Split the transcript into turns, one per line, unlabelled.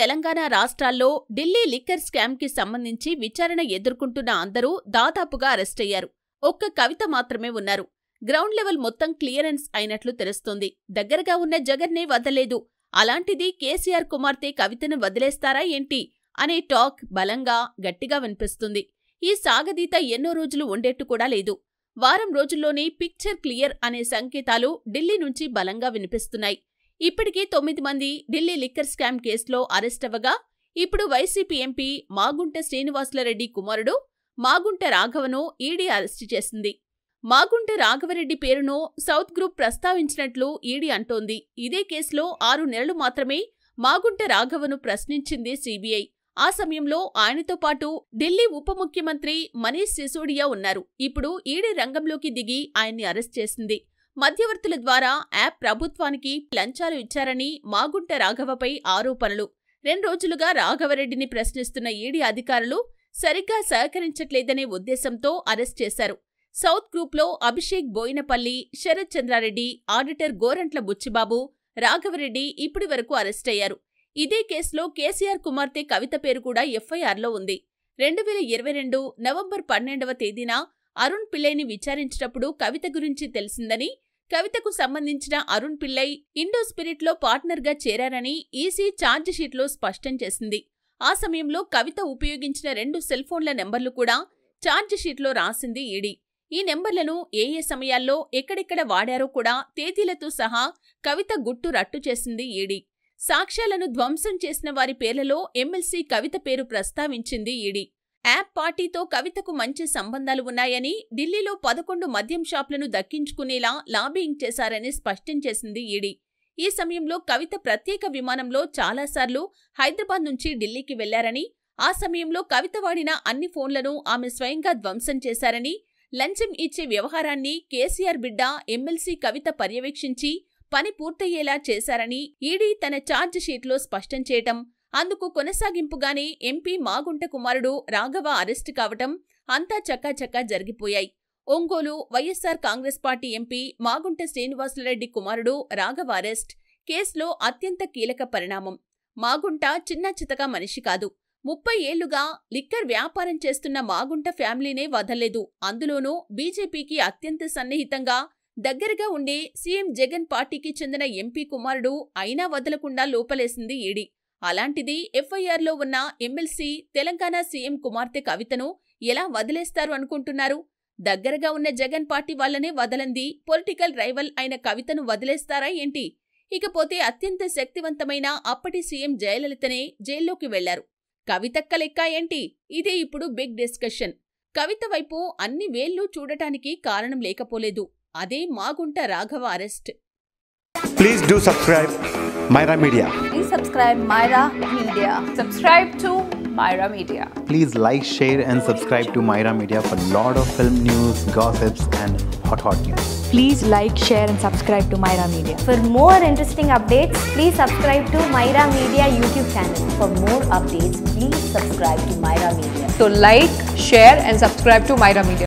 తెలంగాణ రాష్ట్రాల్లో Delhi liquor scam కి సంబంధించి విచారణ ఎదుర్కొంటున్న అందరూ దాదాపుగా అరెస్టయ్యారు ఒక్క కవిత మాత్రమే ఉన్నారు గ్రౌండ్ లెవెల్ మొత్తం క్లియరెన్స్ అయినట్లు తెలుస్తోంది దగ్గరగా ఉన్న జగన్నే వదలలేదు అలాంటిది కేసీఆర్ కుమార్తె కవితను వదిలేస్తారా ఏంటి అనే టాక్ బలంగా గట్టిగా వినిపిస్తుంది ఈ సాగదీత ఎన్నో రోజులు ఉండేట్టు కూడా లేదు వారం రోజుల్లోనే పిక్చర్ క్లియర్ అనే సంకేతాలు ఢిల్లీ నుంచి బలంగా వినిపిస్తున్నాయి ఇప్పటికే తొమ్మిది మంది ఢిల్లీ లిక్కర్ స్కామ్ కేసులో అరెస్ట్ అవ్వగా ఇప్పుడు వైసీపీ ఎంపీ మాగుంట శ్రీనివాసులరెడ్డి కుమారుడు మాగుంట రాఘవను ఈడీ అరెస్టు చేసింది మాగుంట రాఘవరెడ్డి పేరును సౌత్ గ్రూప్ ప్రస్తావించినట్లు ఈడీ అంటోంది ఇదే కేసులో ఆరు నెలలు మాత్రమే మాగుంట రాఘవను ప్రశ్నించింది సీబీఐ ఆ సమయంలో ఆయనతో పాటు ఢిల్లీ ఉప ముఖ్యమంత్రి మనీష్ సిసోడియా ఉన్నారు ఇప్పుడు ఈడీ రంగంలోకి దిగి ఆయన్ని అరెస్ట్ చేసింది మధ్యవర్తుల ద్వారా యాప్ ప్రభుత్వానికి లంచాలు ఇచ్చారని మాగుంట రాఘవపై ఆరోపణలు రెండు రోజులుగా రాఘవరెడ్డిని ప్రశ్నిస్తున్న ఈడీ అధికారులు సరిగ్గా సహకరించట్లేదనే ఉద్దేశంతో అరెస్ట్ చేశారు సౌత్ గ్రూప్లో అభిషేక్ బోయినపల్లి శరత్ చంద్రారెడ్డి ఆడిటర్ గోరంట్ల బుచ్చిబాబు రాఘవరెడ్డి ఇప్పటి వరకు అరెస్టయ్యారు ఇదే కేసులో కేసీఆర్ కుమార్తె కవిత పేరు కూడా ఎఫ్ఐఆర్లో ఉంది రెండు వేల ఇరవై రెండు నవంబర్ పన్నెండవ తేదీన అరుణ్ పిల్లైని విచారించినప్పుడు కవిత గురించి తెలిసిందని కవితకు సంబంధించిన అరుణ్ పిల్లై ఇండో స్పిరిట్లో పార్ట్నర్గా చేరారని ఈసీ ఛార్జ్ షీట్లో స్పష్టం చేసింది ఆ సమయంలో కవిత ఉపయోగించిన రెండు సెల్ ఫోన్ల నెంబర్లు కూడా ఛార్జ్ షీట్లో రాసింది ఈడీ ఈ నెంబర్లను ఏ ఏ సమయాల్లో ఎక్కడెక్కడ వాడారో కూడా తేదీలతో సహా కవిత గుట్టు రట్టు చేసింది ఈడీ సాక్ష్యాలను ధ్వంసం చేసిన వారి పేర్లలో ఎమ్మెల్సీ కవిత పేరు ప్రస్తావించింది ఈడీ యాప్ పార్టీతో కవితకు మంచి సంబంధాలు ఉన్నాయని ఢిల్లీలో పదకొండు మద్యం షాపులను దక్కించుకునేలా లాబియింగ్ చేశారని స్పష్టం చేసింది ఈడీ ఈ సమయంలో కవిత ప్రత్యేక విమానంలో చాలాసార్లు హైదరాబాద్ నుంచి ఢిల్లీకి వెళ్లారని ఆ సమయంలో కవిత వాడిన అన్ని ఫోన్లను ఆమె స్వయంగా ధ్వంసం చేశారని లంచం ఇచ్చే వ్యవహారాన్ని కేసీఆర్ బిడ్డ ఎమ్మెల్సీ కవిత పర్యవేక్షించి పని పూర్తయ్యేలా చేశారని ఈడీ తన ఛార్జ్ షీట్లో స్పష్టం చేయటం అందుకు కొనసాగింపుగానే ఎంపీ మాగుంట కుమారుడు రాఘవ అరెస్టు కావటం అంతా చక్కాచక్కా జరిగిపోయాయి Ongole YSR Congress party MP Magunta Srinivasulureddy కుమారుడు రాఘవ అరెస్ట్ కేసులో అత్యంత కీలక పరిణామం మాగుంట చిన్న చితక మనిషి కాదు ముప్పై ఏళ్లుగా లిక్కర్ వ్యాపారం చేస్తున్న మాగుంట ఫ్యామిలీనే వదల్లేదు అందులోనూ బీజేపీకి అత్యంత సన్నిహితంగా దగ్గరగా ఉండే సీఎం జగన్ పార్టీకి చెందిన ఎంపీ కుమారుడు అయినా వదలకుండా లోపలేసింది ఈడీ అలాంటిది ఎఫ్ఐఆర్లో ఉన్న ఎమ్మెల్సీ తెలంగాణ సీఎం కుమార్తె కవితను ఎలా వదిలేస్తారు అనుకుంటున్నారు దగ్గరగా ఉన్న జగన్ పార్టీ వాళ్ళనే వదలంది పొలిటికల్ రైవల్ అయిన కవితను వదిలేస్తారా ఏంటి ఇకపోతే అత్యంత శక్తివంతమైన అప్పటి సీఎం జయలలితనే జైల్లోకి వెళ్లారు కవితక్క లెక్క ఏంటి ఇదే ఇప్పుడు బిగ్ డిస్కషన్ కవిత వైపు అన్ని వేళ్లు చూడటానికి కారణం లేకపోలేదు అదే Magunta Raghava arrest
Please do subscribe Myra Media.
Please subscribe Myra Media.
Subscribe to Myra Media.
Please like, share, and subscribe to Myra Media for lot of film news, gossips, and hot hot news.
Please like, share, and subscribe to Myra Media.
For more interesting updates, please subscribe to Myra Media YouTube channel. For more updates, please subscribe to Myra Media.
So like, share and subscribe to Myra Media.